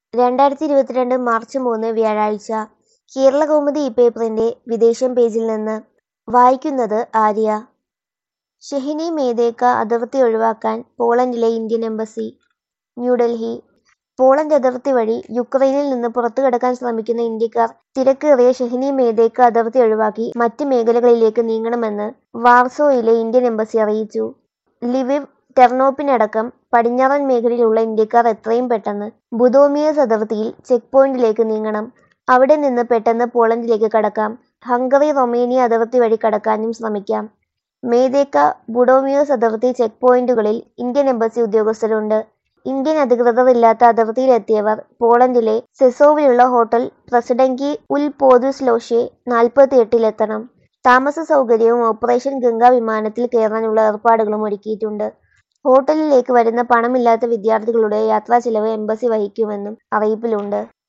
രണ്ടായിരത്തി ഇരുപത്തിരണ്ട് മാർച്ച് മൂന്ന് വ്യാഴാഴ്ച കേരളകൗമുദി ഈ പേപ്പറിന്റെ വിദേശം പേജിൽ നിന്ന് വായിക്കുന്നത് ആര്യ ഷെഹിനി മേദേക്ക അതിർത്തി ഒഴിവാക്കാൻ പോളണ്ടിലെ ഇന്ത്യൻ എംബസി ന്യൂഡൽഹി പോളണ്ട് അതിർത്തി വഴി യുക്രൈനിൽ നിന്ന് പുറത്തുകടക്കാൻ ശ്രമിക്കുന്ന ഇന്ത്യക്കാർ തിരക്കേറിയ ഷെഹിനി മേദേക്ക അതിർത്തി ഒഴിവാക്കി മറ്റ് മേഖലകളിലേക്ക് നീങ്ങണമെന്ന് വാർസോയിലെ ഇന്ത്യൻ എംബസി അറിയിച്ചു ലിവിവ് ടെർണോപ്പിനടക്കം പടിഞ്ഞാറൻ മേഖലയിലുള്ള ഇന്ത്യക്കാർ എത്രയും പെട്ടെന്ന് ബുദോമിയസ് അതിർത്തിയിൽ ചെക്ക് പോയിന്റിലേക്ക് നീങ്ങണം അവിടെ നിന്ന് പെട്ടെന്ന് പോളണ്ടിലേക്ക് കടക്കാം ഹംഗറി റൊമേനിയ അതിർത്തി വഴി കടക്കാനും ശ്രമിക്കാം മേദേക്ക ബുഡോമിയോസ് അതിർത്തി ചെക്ക് പോയിന്റുകളിൽ ഇന്ത്യൻ എംബസി ഉദ്യോഗസ്ഥരുണ്ട് ഇന്ത്യൻ അധികൃതർ ഇല്ലാത്ത അതിർത്തിയിലെത്തിയവർ പോളണ്ടിലെ സെസോവിലുള്ള ഹോട്ടൽ പ്രസിഡങ്കി ഉൽ പോദുസ്ലോഷെ നാൽപ്പത്തിയെട്ടിലെത്തണം താമസ സൗകര്യവും ഓപ്പറേഷൻ ഗംഗ വിമാനത്തിൽ കയറാനുള്ള ഏർപ്പാടുകളും ഒരുക്കിയിട്ടുണ്ട് ഹോട്ടലിലേക്ക് വരുന്ന പണമില്ലാത്ത വിദ്യാർത്ഥികളുടെ യാത്രാ ചിലവ് എംബസി വഹിക്കുമെന്നും അറിയിപ്പിലുണ്ട്